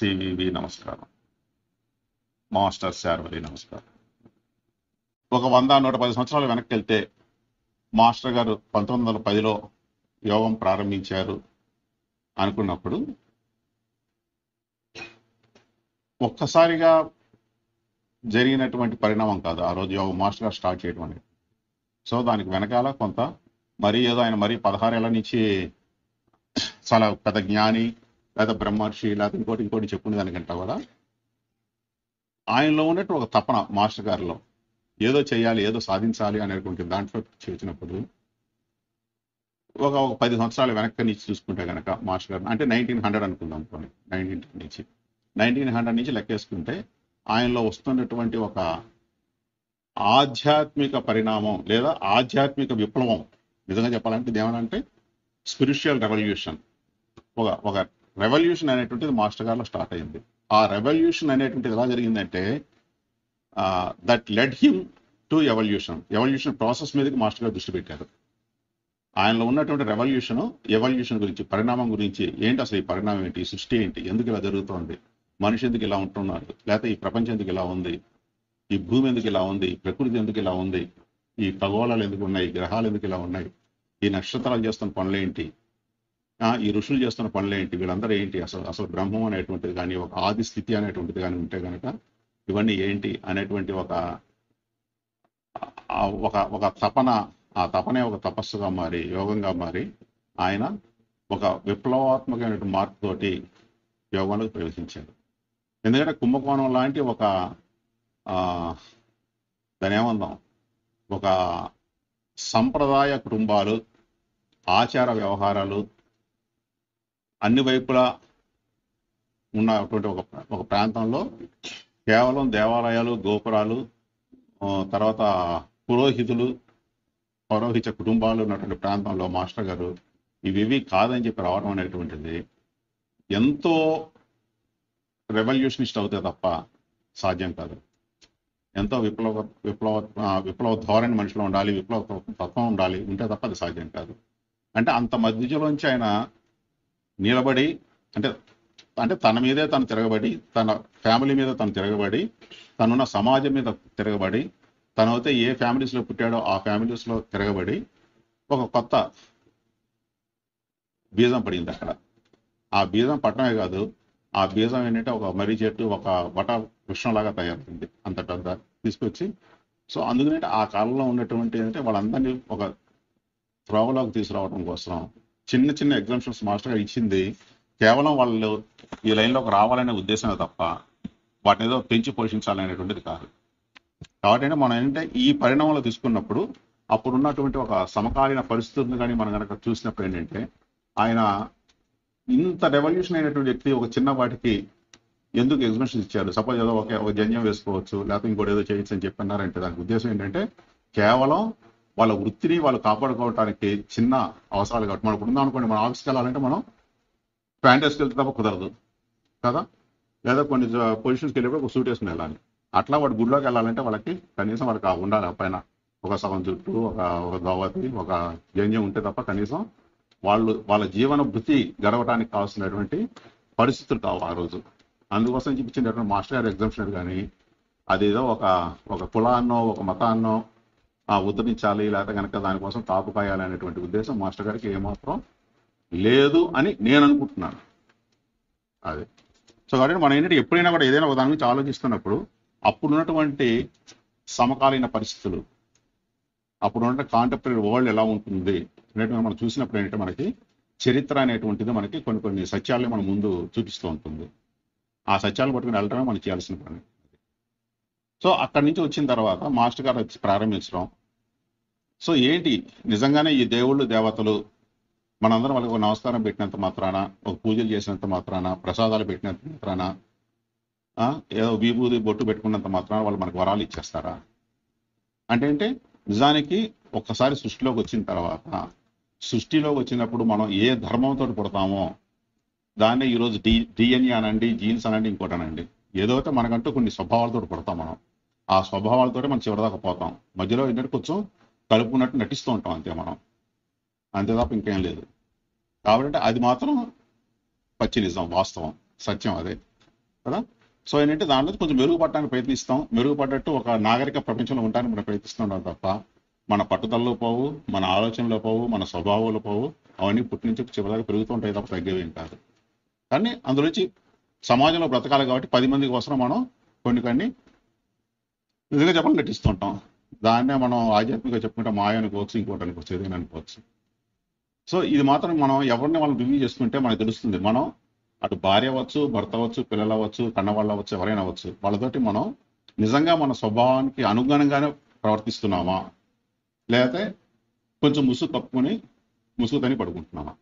CVV నమస్కారం master Sharvari నమస్కారం ఒక వంద నూట పది సంవత్సరాలు వెనక్కి వెళ్తే మాస్టర్ గారు పంతొమ్మిది వందల పదిలో యోగం ప్రారంభించారు అనుకున్నప్పుడు ఒక్కసారిగా జరిగినటువంటి పరిణామం కాదు ఆ రోజు యోగ మాస్టర్ గారు స్టార్ట్ చేయడం అనేది సో దానికి వెనకాల కొంత మరీ ఏదో ఆయన మరీ పదహారేళ్ల నుంచి చాలా పెద్ద జ్ఞాని లేదా బ్రహ్మర్షి లేదా ఇంకోటి ఇంకోటి చెప్పుకునే దానికంటే కూడా ఆయనలో ఉన్నట్టు ఒక తపన మాస్టర్ గారిలో ఏదో చేయాలి ఏదో సాధించాలి అనేటువంటి దాంట్లో చేసినప్పుడు ఒక ఒక పది సంవత్సరాలు వెనక్కి నుంచి చూసుకుంటే కనుక మాస్టర్ గారు అంటే నైన్టీన్ హండ్రెడ్ అనుకుందాం అనుకోండి నైన్టీన్ నుంచి నైన్టీన్ హండ్రెడ్ నుంచి లెక్కేసుకుంటే ఆయనలో వస్తున్నటువంటి ఒక ఆధ్యాత్మిక పరిణామం లేదా ఆధ్యాత్మిక విప్లవం నిజంగా చెప్పాలంటే ఇది ఏమనంటే స్పిరిచువల్ రెవల్యూషన్ ఒక ఒక రెవల్యూషన్ అనేటువంటిది మాస్టర్ గారిలో స్టార్ట్ అయింది ఆ రెవల్యూషన్ అనేటువంటిది ఎలా జరిగిందంటే that led him to evolution evolution process మీదకి మాస్టర్ గారు దృష్టి పెట్టారు ఆయనలో ఉన్నటువంటి రెవల్యూషన్ ఎవల్యూషన్ గురించి పరిణామం గురించి ఏంటి అసలు ఈ పరిణామం ఏంటి ఈ సృష్టి ఏంటి ఎందుకు ఇలా జరుగుతోంది మనిషి ఎందుకు ఇలా ఉంటున్నారు లేకపోతే ఈ ప్రపంచం ఎందుకు ఇలా ఉంది ఈ భూమి ఎందుకు ఇలా ఉంది ఈ ప్రకృతి ఎందుకు ఇలా ఉంది ఈ ఖగోళాలు ఎందుకు ఉన్నాయి ఈ గ్రహాలు ఎందుకు ఇలా ఉన్నాయి ఈ నక్షత్రాలు చేస్తున్న పనులేంటి ఆ, ఈ ఋషులు చేస్తున్న పనులేంటి వీళ్ళందరూ ఏంటి అసలు అసలు బ్రహ్మం అనేటువంటిది కానీ ఒక ఆది స్థితి అనేటువంటిది కానీ ఉంటే కనుక ఇవన్నీ ఏంటి అనేటువంటి ఒక ఆ ఒక ఒక తపన ఆ తపనే ఒక తపస్సుగా మారి యోగంగా మారి ఆయన ఒక విప్లవాత్మకమైన మార్పుతోటి యోగంలోకి ప్రవేశించాడు ఎందుకంటే కుంభకోణం లాంటి ఒక ఆ దాని ఏమందాం ఒక సంప్రదాయ కుటుంబాలు ఆచార వ్యవహారాలు అన్ని వైపులా ఉన్నటువంటి ఒక ఒక ప్రాంతంలో కేవలం దేవాలయాలు గోపురాలు ఆ, తర్వాత పురోహితులు పౌరోహిత కుటుంబాలు ఉన్నటువంటి ప్రాంతంలో మాస్టర్ గారు ఇవేవి కాదని చెప్పి రావడం అనేటువంటిది ఎంతో రెవల్యూషనిస్ట్ అవుతే తప్ప సాధ్యం కాదు ఎంతో విప్లవ విప్లవ ఆ, విప్లవ ధోరణి మనిషిలో ఉండాలి విప్లవ తత్వం ఉండాలి ఉంటే తప్ప అది సాధ్యం కాదు అంటే అంత మధ్యలోంచి ఆయన నిలబడి అంటే అంటే తన మీదే తను తిరగబడి తన ఫ్యామిలీ మీద తను తిరగబడి తనున్న సమాజం మీద తిరగబడి తనైతే ఏ families లో పుట్టాడో ఆ families లో తిరగబడి ఒక కొత్త బీజం పడింది అక్కడ ఆ బీజం పట్టడమే కాదు ఆ బీజం ఏంటంటే ఒక మర్రి చెట్టు ఒక వట వృక్షంలాగా తయారైంది అంత పెద్ద తీసుకొచ్చి సో అందుకనే ఆ కాలంలో ఉన్నటువంటి ఏంటంటే వాళ్ళందరినీ ఒక త్రోవలోకి తీసుకురావడం కోసం చిన్న చిన్న ఎగ్జామ్షన్స్ మాస్టర్ గారు ఇచ్చింది కేవలం వాళ్ళు ఈ లైన్లోకి రావాలనే ఉద్దేశమే తప్ప వాటిని ఏదో పెంచి పోషించాలనేటువంటిది కాదు కాబట్టి అంటే మనం ఏంటంటే ఈ పరిణామంలో తీసుకున్నప్పుడు అప్పుడు ఉన్నటువంటి ఒక సమకాలీన పరిస్థితులను కానీ మనం కనుక చూసినప్పుడు ఏంటంటే ఆయన ఇంత రెవల్యూషన్ అయినటువంటి వ్యక్తి ఒక చిన్న వాటికి ఎందుకు ఎగ్జిబిషన్ ఇచ్చారు సపోజ్ ఏదో ఒక ఒక జన్యం వేసుకోవచ్చు లేకపోతే ఇంకోటి ఏదో చేయొచ్చు అని చెప్పన్నారంటే దానికి ఉద్దేశం ఏంటంటే కేవలం వాళ్ళ వృత్తిని వాళ్ళు కాపాడుకోవడానికి చిన్న అవసరాలు కాబట్టి మనం ఇప్పుడు ఉందాం అనుకోండి మనం ఆఫీస్కి వెళ్ళాలంటే మనం ప్యాంట్ వేసుకు వెళ్తే తప్ప కుదరదు కదా లేదా కొన్ని పొజిషన్స్కి వెళ్ళేప్పుడు ఒక సూట్ వేసుకుని వెళ్ళాలి అట్లా వాడు గుడిలోకి వెళ్ళాలంటే వాళ్ళకి కనీసం వాళ్ళకి ఆ ఉండాలి ఆ పైన ఒక సగం చుట్టూ ఒక ఒక దోవతి ఒక జంజం ఉంటే తప్ప కనీసం వాళ్ళు వాళ్ళ జీవన భృతి గడవడానికి కావాల్సినటువంటి పరిస్థితులు కావు ఆ రోజు అందుకోసం చూపించినటువంటి మాస్టర్ గారు ఎగ్జామ్షన్ కానీ అదేదో ఒక ఒక కులాన్నో ఒక మతాన్నో ఆ ఉద్ధరించాలి లేకపోతే కనుక దానికోసం కాపు కాయాలి అనేటువంటి ఉద్దేశం మాస్టర్ గారికి ఏమాత్రం లేదు అని నేను అనుకుంటున్నాను అదే సో కాబట్టి మనం ఏంటంటే ఎప్పుడైనా కూడా ఏదైనా ఒక దాని గురించి ఆలోచిస్తున్నప్పుడు అప్పుడు ఉన్నటువంటి సమకాలీన పరిస్థితులు అప్పుడు ఉన్న కాంటెంపరీ వరల్డ్ ఎలా ఉంటుంది అనేటువంటి మనం చూసినప్పుడు ఏంటంటే మనకి చరిత్ర అనేటువంటిది మనకి కొన్ని కొన్ని సత్యాలను మన ముందు చూపిస్తూ ఉంటుంది ఆ సత్యాలను పట్టుకుని వెళ్ళడమే మనం చేయాల్సిన పని సో అక్కడి నుంచి వచ్చిన తర్వాత మాస్టర్ గారు వచ్చి ప్రారంభించడం సో ఏంటి నిజంగానే ఈ దేవుళ్ళు దేవతలు మనందరం వాళ్ళకి ఒక నమస్కారం పెట్టినంత మాత్రాన ఒక పూజలు చేసినంత మాత్రాన ప్రసాదాలు పెట్టినంత మాత్రాన ఆ, ఏదో విభూది బొట్టు పెట్టుకున్నంత మాత్రాన వాళ్ళు మనకు వరాలు ఇచ్చేస్తారా అంటే ఏంటి నిజానికి ఒక్కసారి సృష్టిలోకి వచ్చిన తర్వాత సృష్టిలోకి వచ్చినప్పుడు మనం ఏ ధర్మంతో పుడతామో దాన్నే ఈరోజు డి డిఎన్ఏ అనండి జీన్స్ అనండి ఇంకోటి అనండి ఏదో అయితే మనకంటూ కొన్ని స్వభావాలతో పుడతాం మనం ఆ స్వభావాలతో మనం చివరిదాకా పోతాం మధ్యలో ఏంటంటే కొంచెం కలుపుకున్నట్టు నటిస్తూ ఉంటాం అంతే మనం అంతే తప్ప ఇంకేం లేదు కాబట్టి అది మాత్రం పచ్చి నిజం వాస్తవం సత్యం అదే కదా సో ఏంటంటే దాంట్లో కొంచెం మెరుగుపడడానికి ప్రయత్నిస్తాం మెరుగుపడ్డట్టు ఒక నాగరిక ప్రపంచంలో ఉండడానికి మనం ప్రయత్నిస్తున్నాం తప్ప మన పట్టుదలలో పోవు మన ఆలోచనలో పోవు మన స్వభావంలో పోవు అవన్నీ పుట్టి నుంచి చివరిదాకా పెరుగుతూ ఉంటాయి తప్ప తగ్గేవేం కాదు కానీ అందులోంచి సమాజంలో బ్రతకాలి కాబట్టి పది మంది కోసం మనం కొన్ని కొన్ని నిజంగా చెప్పాలని నటిస్తుంటాం దాన్నే మనం ఆధ్యాత్మికంగా చెప్పుకుంటే మాయ అనుకోవచ్చు ఇంకోటి అనుకోవచ్చు ఏదైనా అనుకోవచ్చు సో ఇది మాత్రం మనం ఎవరిని మనం రివ్యూ చేసుకుంటే మనకు తెలుస్తుంది మనం అటు భార్య అవ్వచ్చు భర్త అవ్వచ్చు పిల్లలు అవ్వచ్చు కన్నవాళ్ళు అవ్వచ్చు ఎవరైనా అవ్వచ్చు వాళ్ళతోటి మనం నిజంగా మన స్వభావానికి అనుగుణంగానే ప్రవర్తిస్తున్నామా లేకపోతే కొంచెం ముసుగు కప్పుకొని ముసుగు తని పడుకుంటున్నామా